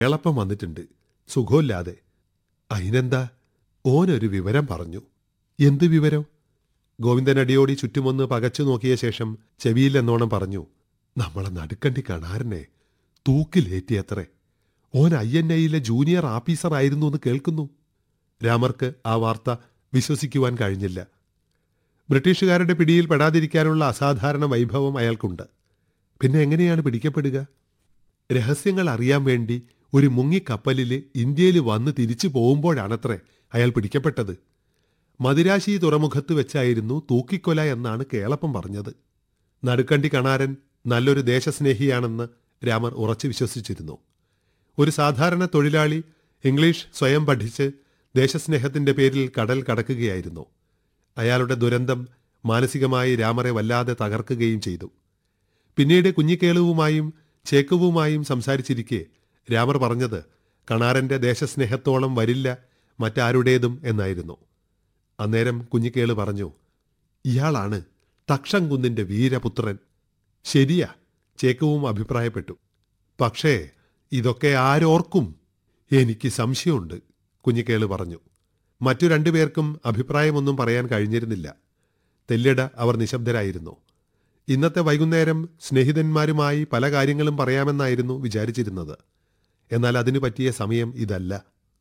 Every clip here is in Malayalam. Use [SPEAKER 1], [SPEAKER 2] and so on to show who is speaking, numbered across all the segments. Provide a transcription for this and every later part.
[SPEAKER 1] എളപ്പം വന്നിട്ടുണ്ട് സുഖമില്ലാതെ അതിനെന്താ ഓനൊരു വിവരം പറഞ്ഞു എന്ത് വിവരം ഗോവിന്ദൻ അടിയോടി ചുറ്റുമൊന്ന് പകച്ചു നോക്കിയ ശേഷം ചെവിയില്ലെന്നോണം പറഞ്ഞു നമ്മളെ നടുക്കണ്ടി കണാരനെ തൂക്കിലേറ്റിയത്രേ ഓൻ ഐ എൻ ഐയിലെ ജൂനിയർ ആഫീസർ ആയിരുന്നു എന്ന് കേൾക്കുന്നു രാമർക്ക് ആ വാർത്ത വിശ്വസിക്കുവാൻ കഴിഞ്ഞില്ല ബ്രിട്ടീഷുകാരുടെ പിടിയിൽ പെടാതിരിക്കാനുള്ള അസാധാരണ വൈഭവം അയാൾക്കുണ്ട് പിന്നെ എങ്ങനെയാണ് പിടിക്കപ്പെടുക രഹസ്യങ്ങൾ അറിയാൻ വേണ്ടി ഒരു മുങ്ങിക്കപ്പലിൽ ഇന്ത്യയിൽ വന്ന് തിരിച്ചു പോകുമ്പോഴാണത്രേ അയാൾ പിടിക്കപ്പെട്ടത് മദിരാശി തുറമുഖത്ത് വെച്ചായിരുന്നു തൂക്കിക്കൊല എന്നാണ് കേളപ്പം പറഞ്ഞത് നടുക്കണ്ടി കണാരൻ നല്ലൊരു ദേശസ്നേഹിയാണെന്ന് രാമർ ഉറച്ചു വിശ്വസിച്ചിരുന്നു ഒരു സാധാരണ തൊഴിലാളി ഇംഗ്ലീഷ് സ്വയം പഠിച്ച് ദേശസ്നേഹത്തിന്റെ പേരിൽ കടൽ കടക്കുകയായിരുന്നു അയാളുടെ ദുരന്തം മാനസികമായി രാമറെ വല്ലാതെ തകർക്കുകയും ചെയ്തു പിന്നീട് കുഞ്ഞിക്കേളുവുമായും ചേക്കുവുമായും സംസാരിച്ചിരിക്കെ രാമർ പറഞ്ഞത് കണാരന്റെ ദേശസ്നേഹത്തോളം വരില്ല മറ്റാരുടേതും എന്നായിരുന്നു അന്നേരം കുഞ്ഞിക്കേള് പറഞ്ഞു ഇയാളാണ് തക്ഷംകുന്നിന്റെ വീരപുത്രൻ ശരിയാ ചേക്കുവും അഭിപ്രായപ്പെട്ടു പക്ഷേ ഇതൊക്കെ ആരോർക്കും എനിക്ക് സംശയമുണ്ട് കുഞ്ഞിക്കേള് പറഞ്ഞു മറ്റു രണ്ടുപേർക്കും അഭിപ്രായമൊന്നും പറയാൻ കഴിഞ്ഞിരുന്നില്ല തെല്ലിട അവർ നിശബ്ദരായിരുന്നു ഇന്നത്തെ വൈകുന്നേരം സ്നേഹിതന്മാരുമായി പല കാര്യങ്ങളും പറയാമെന്നായിരുന്നു വിചാരിച്ചിരുന്നത് എന്നാൽ അതിനു പറ്റിയ സമയം ഇതല്ല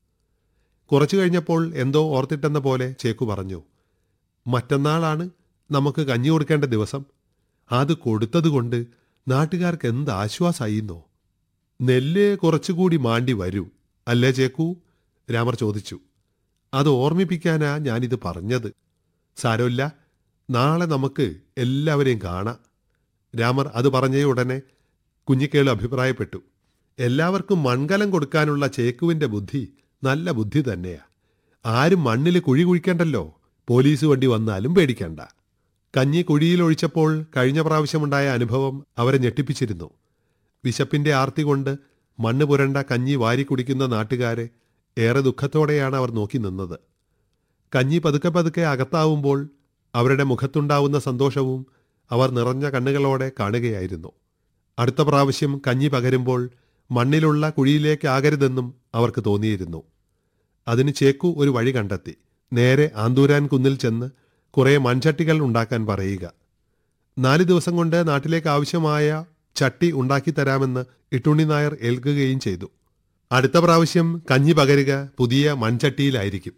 [SPEAKER 1] കുറച്ചു കഴിഞ്ഞപ്പോൾ എന്തോ ഓർത്തിട്ടെന്ന പോലെ ചേക്കു പറഞ്ഞു മറ്റന്നാളാണ് നമുക്ക് കഞ്ഞി കൊടുക്കേണ്ട ദിവസം അത് കൊടുത്തതുകൊണ്ട് നാട്ടുകാർക്ക് എന്ത് ആശ്വാസമായിന്നോ നെല്ല് കുറച്ചുകൂടി മാണ്ടി വരൂ അല്ലേ ചേക്കു രാമർ ചോദിച്ചു അത് ഓർമ്മിപ്പിക്കാനാ ഞാനിത് പറഞ്ഞത് സാരമില്ല നാളെ നമുക്ക് എല്ലാവരെയും കാണാം രാമർ അത് പറഞ്ഞ ഉടനെ കുഞ്ഞിക്കേള് അഭിപ്രായപ്പെട്ടു എല്ലാവർക്കും മൺകലം കൊടുക്കാനുള്ള ചേക്കുവിന്റെ ബുദ്ധി നല്ല ബുദ്ധി തന്നെയാ ആരും മണ്ണിൽ കുഴി കുഴിക്കണ്ടല്ലോ പോലീസ് വണ്ടി വന്നാലും പേടിക്കണ്ട കഞ്ഞി കുഴിയിൽ ഒഴിച്ചപ്പോൾ കഴിഞ്ഞ പ്രാവശ്യമുണ്ടായ അനുഭവം അവരെ ഞെട്ടിപ്പിച്ചിരുന്നു വിശപ്പിന്റെ ആർത്തി കൊണ്ട് മണ്ണ് പുരണ്ട കഞ്ഞി വാരി കുടിക്കുന്ന നാട്ടുകാരെ ഏറെ ദുഃഖത്തോടെയാണ് അവർ നോക്കി നിന്നത് കഞ്ഞി പതുക്കെ പതുക്കെ അകത്താവുമ്പോൾ അവരുടെ മുഖത്തുണ്ടാവുന്ന സന്തോഷവും അവർ നിറഞ്ഞ കണ്ണുകളോടെ കാണുകയായിരുന്നു അടുത്ത പ്രാവശ്യം കഞ്ഞി പകരുമ്പോൾ മണ്ണിലുള്ള കുഴിയിലേക്കാകരുതെന്നും അവർക്ക് തോന്നിയിരുന്നു അതിന് ചേക്കു ഒരു വഴി കണ്ടെത്തി നേരെ ആന്തൂരാൻ കുന്നിൽ ചെന്ന് കുറേ മൺചട്ടികൾ ഉണ്ടാക്കാൻ പറയുക നാല് ദിവസം കൊണ്ട് നാട്ടിലേക്ക് ആവശ്യമായ ചട്ടി ഉണ്ടാക്കി തരാമെന്ന് ഇട്ടുണ്ണി നായർ ഏൽക്കുകയും ചെയ്തു അടുത്ത പ്രാവശ്യം കഞ്ഞി പകരുക പുതിയ മൺചട്ടിയിലായിരിക്കും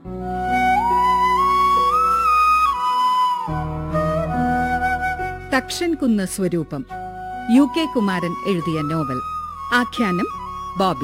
[SPEAKER 2] തക്ഷൻകുന്ന് സ്വരൂപം യു കെ കുമാരൻ എഴുതിയ നോവൽ ആഖ്യാനം ബോബി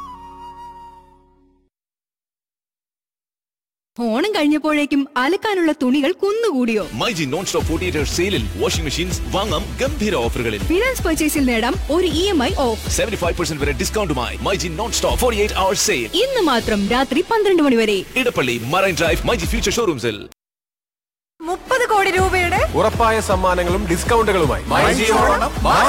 [SPEAKER 3] ഓണം കഴിഞ്ഞപ്പോഴേക്കും അലക്കാനുള്ള തുണികൾ കുന്നുകൂടിയോ
[SPEAKER 4] myG nonstop forty eight സെയിലിൽ വാഷിംഗ് മെഷീൻസ് വാങ്ങാം ഗംഭീര ഓഫറുകളിൽ
[SPEAKER 3] ഫിനാൻസ് പർച്ചേസിൽ നേടാം ഒരു E M I off
[SPEAKER 4] seventy five percent വരെ ഡിസ്കൗണ്ടുമായി myG nonstop forty eight hour sale
[SPEAKER 3] ഇന്ന് മാത്രം രാത്രി പന്ത്രണ്ട് മണി വരെ
[SPEAKER 4] Edappally Marine Drive myG future ഷോറൂംസിൽ
[SPEAKER 3] മുപ്പത് കോടി രൂപയുടെ
[SPEAKER 5] ഉറപ്പായ സമ്മാനങ്ങളും ഡിസ്കൗണ്ടുകളുമായി